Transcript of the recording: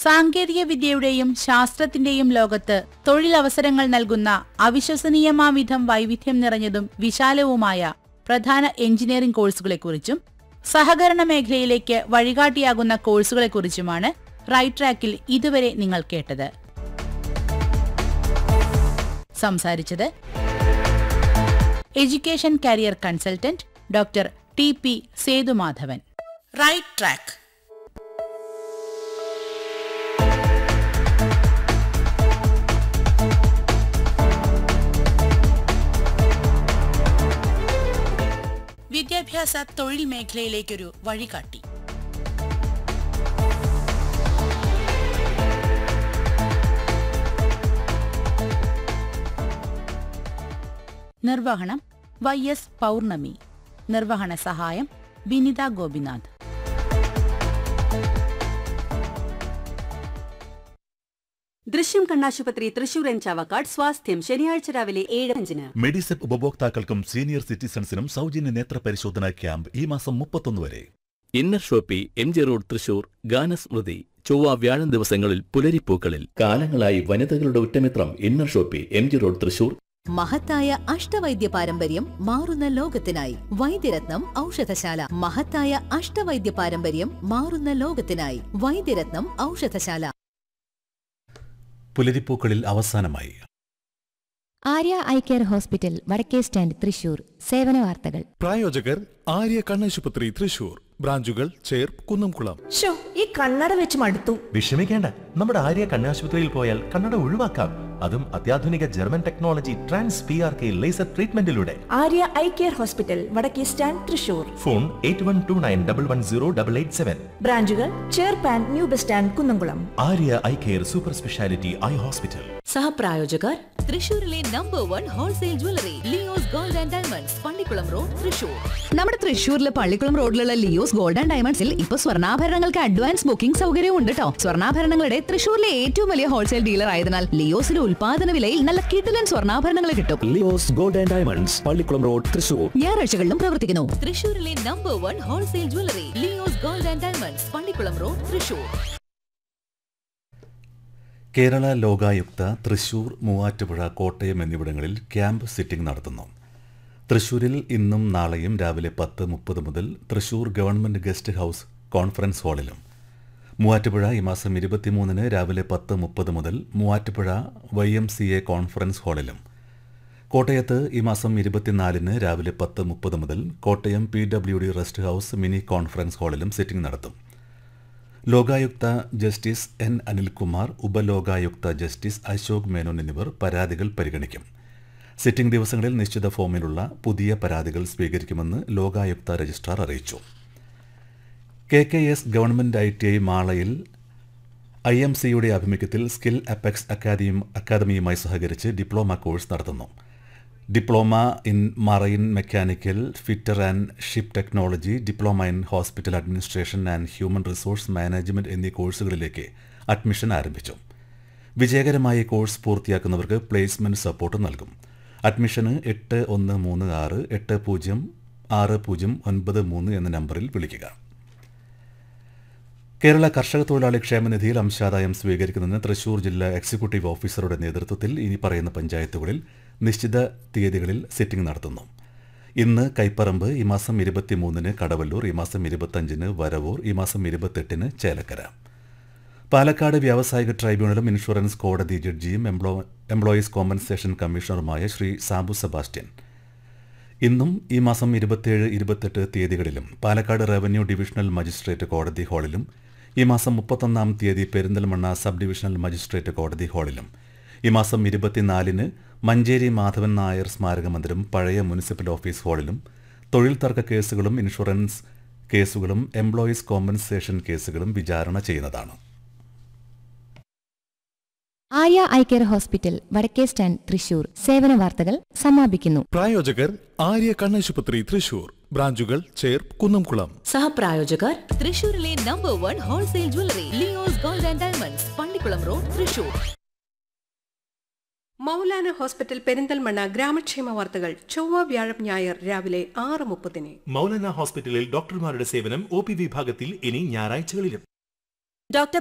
സാങ്കേതിക വിദ്യയുടെയും ശാസ്ത്രത്തിന്റെയും ലോകത്ത് തൊഴിലവസരങ്ങൾ നൽകുന്ന അവിശ്വസനീയമാവിധം വൈവിധ്യം നിറഞ്ഞതും വിശാലവുമായ പ്രധാന എഞ്ചിനീയറിംഗ് കോഴ്സുകളെക്കുറിച്ചും സഹകരണ മേഖലയിലേക്ക് വഴികാട്ടിയാകുന്ന കോഴ്സുകളെക്കുറിച്ചുമാണ് റൈറ്റ് ട്രാക്കിൽ ഇതുവരെ നിങ്ങൾ കേട്ടത് സംസാരിച്ചത് education career consultant doctor T P Sethumadhavan right track വിദ്യാഭ്യാസ തൊഴിൽ മേഖലയിലേക്കൊരു വഴികാട്ടി നിർവഹണം വൈ എസ് പൗർണമി നിർവഹണ സഹായം ബിനിത ഗോപിനാഥ് ദൃശ്യം കണ്ണാശുപത്രി തൃശൂർ എൻ ചാവക്കാട് സ്വാസ്ഥ്യം ശനിയാഴ്ച രാവിലെ ഏഴ് അഞ്ചിന് മെഡിസെപ്പ് ഉപഭോക്താക്കൾക്കും സീനിയർ സിറ്റിസൺസിനും സൗജന്യ നേത്ര പരിശോധനാ ക്യാമ്പ് ഈ മാസം മുപ്പത്തൊന്ന് വരെ inner shoppe M G road Thrissur ഗാനസ്മൃതി ചൊവ്വ വ്യാഴം ദിവസങ്ങളിൽ പുലരിപ്പൂക്കളിൽ കാലങ്ങളായി വനിതകളുടെ ഉറ്റമിത്രം inner shoppe M G road Thrissur മഹത്തായ അഷ്ടവൈദ്യ പാരമ്പര്യം മാറുന്ന ലോകത്തിനായി വൈദ്യരത്നം ഔഷധശാല മഹത്തായ അഷ്ടവൈദ്യ പാരമ്പര്യം മാറുന്ന ലോകത്തിനായി വൈദ്യരത്നം ഔഷധശാല പുലരിപ്പൂക്കളിൽ അവസാനമായി ആര്യ ഐ കെയർ ഹോസ്പിറ്റൽ വടക്കേ സ്റ്റാൻഡ് തൃശൂർ സേവന വാർത്തകൾ പ്രായോജകർ ആര്യ കണ്ണാശുപത്രി തൃശൂർ ബ്രാഞ്ചുകൾ ചേർ കുന്നംകുളം ഷോ ഈ കണ്ണട വെച്ച് മടുത്തു വിഷമിക്കേണ്ട നമ്മുടെ ആര്യ കണ്ണാശുപത്രിയിൽ പോയാൽ കണ്ണട ഒഴിവാക്കാം അതും അത്യാധുനിക German technology trans P R K laser ട്രീറ്റ്മെന്റിലൂടെ ആര്യ ഐ കെയർ ഹോസ്പിറ്റൽ വടക്കേ stand Thrissur phone eight one two nine double one zero double eight seven ബ്രാഞ്ചുകൾ ചേർപ്പാൻ new bus stand Kunnamkulam Arya eye care super speciality eye hospital സഹപ്രായോജകർ തൃശൂരിലെ number one wholesale jewellery Leo's gold and diamonds Pallikkulam road Thrissur നമ്മുടെ തൃശ്ശൂരിലെ പള്ളിക്കുളം റോഡിലുള്ള Leo's gold and ഡയമണ്ട്സിൽ ഇപ്പൊ സ്വർണ്ണാഭരണങ്ങൾക്ക് അഡ്വാൻസ് ബുക്കിംഗ് സൗകര്യവും ഉണ്ട് കേട്ടോ സ്വർണ്ണാഭരണങ്ങളുടെ തൃശ്ശൂരിലെ ഏറ്റവും വലിയ ഹോൾസെയിൽ ഡീലർ ആയതിനാൽ ലിയോസിലെ ഉൽപാദന വിലയിൽ നല്ല കിടിലൻ സ്വർണ്ണാഭരണങ്ങൾ കിട്ടും Leo's gold and diamonds Pallikkulam road Thrissur ഞായറാഴ്ചകളിലും പ്രവർത്തിക്കുന്നു തൃശൂരിലെ number one wholesale jewellery Leo's gold and diamonds Pallikkulam road Thrissur Kerala Lokayukta Thrissur Muvattupuzha Kottayam എന്നിവിടങ്ങളിൽ ക്യാമ്പ് സിറ്റിംഗ് നടത്തുന്നു തൃശൂരിൽ ഇന്നും നാളെയും രാവിലെ പത്ത് മുപ്പത് മുതൽ Thrissur government guest house conference ഹാളിലും മൂവാറ്റുപുഴ ഈ മാസം ഇരുപത്തിമൂന്നിന് രാവിലെ പത്ത് മുപ്പത് മുതൽ Muvattupuzha Y M C A conference ഹാളിലും കോട്ടയത്ത് ഈ മാസം ഇരുപത്തിനാലിന് രാവിലെ പത്ത് മുപ്പത് മുതൽ Kottayam P W D rest house mini conference ഹാളിലും സിറ്റിംഗ് നടത്തും Lokayukta justice N Anilkumar Upalokayukta justice Ashok Menon എന്നിവർ പരാതികൾ പരിഗണിക്കും സിറ്റിംഗ് ദിവസങ്ങളിൽ നിശ്ചിത ഫോമിലുള്ള പുതിയ പരാതികൾ സ്വീകരിക്കുമെന്ന് ലോകായുക്ത രജിസ്ട്രാർ അറിയിച്ചു K K S government I T I മാളയിൽ ഐ എം സിയുടെ ആഭിമുഖ്യത്തിൽ സ്കിൽ അപ്പെക്സ് അക്കാദമിയും അക്കാദമിയുമായി സഹകരിച്ച് ഡിപ്ലോമ കോഴ്സ് നടത്തുന്നു diploma in marine mechanical fitter and ship technology diploma in hospital administration and human resource management എന്നീ കോഴ്സുകളിലേക്ക് അഡ്മിഷൻ ആരംഭിച്ചു വിജയകരമായി കോഴ്സ് പൂർത്തിയാക്കുന്നവർക്ക് പ്ലേസ്മെന്റ് സപ്പോർട്ട് നൽകും അഡ്മിഷന് എട്ട് ഒന്ന് മൂന്ന് ആറ് എട്ട് പൂജ്യം ആറ് പൂജ്യം ഒൻപത് മൂന്ന് എന്ന നമ്പറിൽ വിളിക്കുക കേരള കർഷക തൊഴിലാളി ക്ഷേമനിധിയിൽ അംശാദായം സ്വീകരിക്കുന്നതിന് തൃശൂർ ജില്ലാ എക്സിക്യൂട്ടീവ് ഓഫീസറുടെ നേതൃത്വത്തിൽ ഇനി പറയുന്ന പഞ്ചായത്തുകളിൽ നിശ്ചിത തീയതികളിൽ സിറ്റിംഗ് നടത്തുന്നു ഇന്ന് കൈപ്പറമ്പ് ഈ മാസം ഇരുപത്തിമൂന്നിന് കടവല്ലൂർ ഈ മാസം ഇരുപത്തഞ്ചിന് വരവൂർ ഈ മാസം ഇരുപത്തെട്ടിന് ചേലക്കര പാലക്കാട് വ്യാവസായിക ട്രൈബ്യൂണലും ഇൻഷുറൻസ് കോടതി ജഡ്ജിയും എംപ്ലോ എംപ്ലോയീസ് കോമ്പൻസേഷൻ കമ്മീഷണറുമായ ശ്രീ സാബു സെബാസ്റ്റ്യൻ ഇന്നും ഈ മാസം ഇരുപത്തിയേഴ് ഇരുപത്തെട്ട് തീയതികളിലും പാലക്കാട് റവന്യൂ ഡിവിഷണൽ മജിസ്ട്രേറ്റ് കോടതി ഹാളിലും ഈ മാസം മുപ്പത്തൊന്നാം തീയതി പെരിന്തൽമണ്ണ സബ് ഡിവിഷണൽ മജിസ്ട്രേറ്റ് കോടതി ഹാളിലും ഈ മാസം ഇരുപത്തിനാലിന് മഞ്ചേരി മാധവൻ നായർ സ്മാരക മന്ദിരം പഴയ മുനിസിപ്പൽ ഓഫീസ് ഹാളിലും തൊഴിൽ തർക്ക കേസുകളും ഇൻഷുറൻസ് കേസുകളും എംപ്ലോയീസ് കോമ്പൻസേഷൻ കേസുകളും വിചാരണ ചെയ്യുന്നതാണ് ആര്യ ഐ കെയർ ഹോസ്പിറ്റൽ വടക്കേ സ്റ്റാൻഡ് തൃശൂർ സേവന വാർത്തകൾ സമാപിക്കുന്നു പ്രായോജകർ ആര്യ കണ്ണാശുപത്രി തൃശൂർ ബ്രാഞ്ചുകൾ ചേർ കുന്നംകുളം സഹപ്രായോജകർ തൃശൂരിലെ number one wholesale jewellery Leo's gold and diamonds Pallikkulam road Thrissur Moulana hospital Perinthalmanna ഗ്രാമക്ഷേമ വാർത്തകൾ ചൊവ്വ വ്യാഴം ഞായർ രാവിലെ ആറ് മുപ്പതിന് മൗലാന ഹോസ്പിറ്റലിൽ ഡോക്ടർമാരുടെ സേവനം ഒ പി വിഭാഗത്തിൽ ഇനി ഞായറാഴ്ചകളിലും ഡോക്ടർ